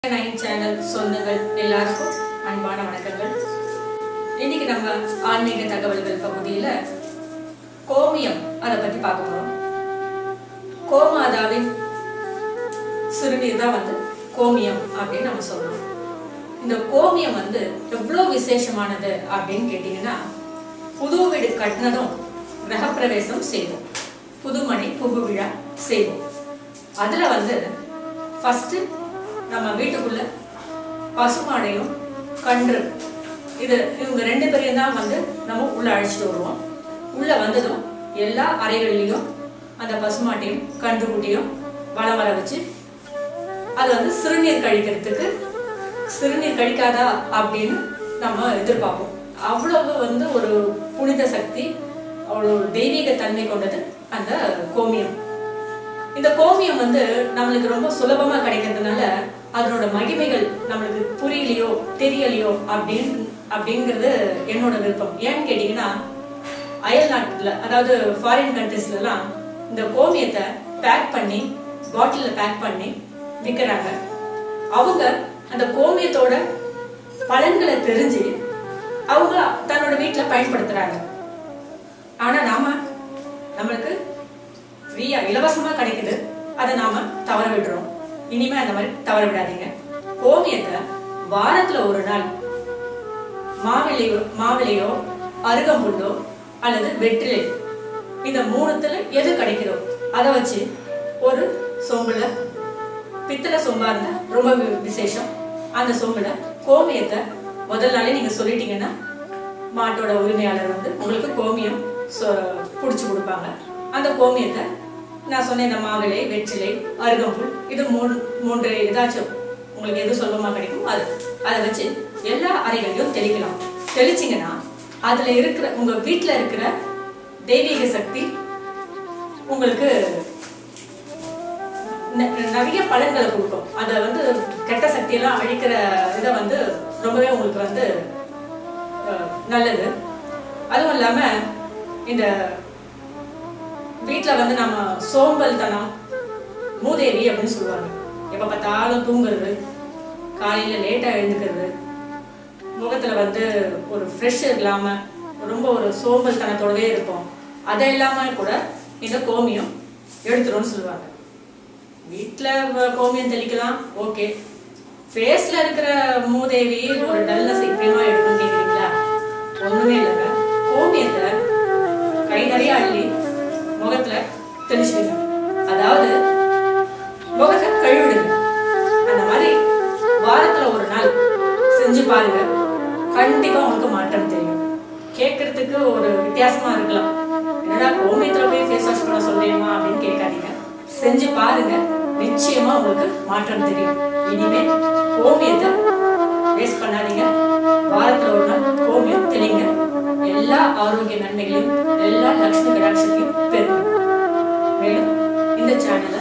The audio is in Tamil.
நைன் சேனல் சொந்தங்கள் எல்லாருக்கும் அன்பான வணக்கங்கள் இன்னைக்கு நம்ம ஆன்மீக தகவல்கள் பகுதியில கோமியம் அதை பத்தி பார்க்க போறோம் கோமாதாவின் சிறுநீர் தான் வந்து கோமியம் அப்படின்னு நம்ம சொல்றோம் இந்த கோமியம் வந்து எவ்வளோ விசேஷமானது அப்படின்னு கேட்டிங்கன்னா புது வீடு கட்டினதும் கிரகப்பிரவேசம் செய்வோம் புதுமனை புகு விழா செய்வோம் அதுல வந்து ஃபர்ஸ்ட் நம்ம வீட்டுக்குள்ள பசுமாடையும் கன்று இது இவங்க ரெண்டு பேரையும் தான் வந்து நம்ம உள்ள அழைச்சிட்டு வருவோம் உள்ள வந்ததும் எல்லா அறைகள்லையும் அந்த பசுமாட்டையும் கன்றுக்குட்டியும் வளம் வர வச்சு அது வந்து சிறுநீர் கழிக்கிறதுக்கு சிறுநீர் கழிக்காதா அப்படின்னு நம்ம எதிர்பார்ப்போம் அவ்வளவு வந்து ஒரு புனித சக்தி அவ்வளோ ஒரு தெய்வீக தன்மை கொண்டது அந்த கோமியம் இந்த கோமியம் வந்து நம்மளுக்கு ரொம்ப சுலபமா கிடைக்கிறதுனால அதனோட மகிமைகள் நம்மளுக்கு புரியலையோ தெரியலையோ அப்படின்னு அப்படிங்கிறது என்னோட விருப்பம் ஏன்னு கேட்டீங்கன்னா அயல் நாட்டுல அதாவது ஃபாரின் கண்ட்ரிஸ்ல எல்லாம் இந்த கோமியத்தை பேக் பண்ணி பாட்டில்ல பேக் பண்ணி விற்கிறாங்க அவங்க அந்த கோமியத்தோட பலன்களை தெரிஞ்சு அவங்க தன்னோட வீட்டுல பயன்படுத்துறாங்க ஆனா நாம நம்மளுக்கு ஃப்ரீயா இலவசமா கிடைக்குது அதை நாம தவற விடுறோம் இனிமே அந்த மாதிரி தவற விடாதீங்க கோமியத்தை வாரத்துல ஒரு நாள் மாவிலையோ மாவிலையோ அருகம்புல்லோ அல்லது வெற்றிலை இந்த மூணுத்துல எது கிடைக்குதோ அதை வச்சு ஒரு சொம்புல பித்தளை சொம்பா இருந்தா ரொம்ப வி- விசேஷம் அந்த சொம்புல கோமியத்தை முதல் நாளே நீங்க சொல்லிட்டீங்கன்னா மாட்டோட உரிமையாளர் வந்து உங்களுக்கு கோமியம் பிடிச்சி கொடுப்பாங்க அந்த கோமியத்தை நான் சொன்ன இந்த மாவிலை வெற்றிலை அருகம்புல் இது மூணு மூன்று ஏதாச்சும் உங்களுக்கு எது சுலபமா கிடைக்கும் அது அதை வச்சு எல்லா அறைகளையும் தெளிக்கலாம் தெளிச்சிங்கன்னா அதுல இருக்கிற உங்க வீட்ல இருக்கிற தெய்வீக சக்தி உங்களுக்கு ந- நிறைய பலன்களை கொடுக்கும் அதை வந்து கெட்ட சக்தியெல்லாம் அழிக்கிற இதை வந்து ரொம்பவே உங்களுக்கு வந்து அஹ், நல்லது அதுவும் இல்லாம இந்த வீட்ல வந்து நம்ம சோம்பல் தனம் மூதேவி அப்படின்னு சொல்லுவாங்க எப்ப பார்த்தாலும் தூங்குறது காலையில லேட்டா எழுந்துக்கிறது முகத்துல வந்து ஒரு ஃப்ரெஷ் இல்லாம ரொம்ப ஒரு சோம்பல் தனத்தோடவே இருப்போம் அதை இல்லாம கூட இந்த கோமியம் எடுத்துரும்னு சொல்லுவாங்க வீட்ல வ- கோமியம் தெளிக்கலாம் ஓகே ஃபேஸ்ல இருக்கிற மூதேவி ஒரு டல்னஸ் எப்பயுமா எடுக்கும் கேக்குறீங்களா ஒண்ணுமே இல்லைங்க கோமியத்தை கை நிறைய அள்ளி முகத்துல தெளிச்சுடுங்க அதாவது முகத்தை கழுவிடுங்க அந்த மாதிரி வாரத்துல ஒரு நாள் செஞ்சு பாருங்க கண்டிப்பா உங்களுக்கு மாற்றம் தெரியும் கேட்கறதுக்கு ஒரு வித்தியாசமா இருக்கலாம் என்னடா கோமியத்துல போய் ஃபேஸ் வாஷ் பண்ண சொல்றேமா அப்படின்னு கேட்காதீங்க செஞ்சு பாருங்க நிச்சயமா உங்களுக்கு மாற்றம் தெரியும் இனிமே கோமியத்தை வேஸ்ட் பண்ணாதீங்க வாரத்துல ஒரு நாள் கோமியம் தெளிங்க எல்லா ஆரோக்கிய நன்மைகளையும் எல்லா லட்சுமி கடாட்சத்தையும் பெறுங்க மேலும் இந்த சேனலை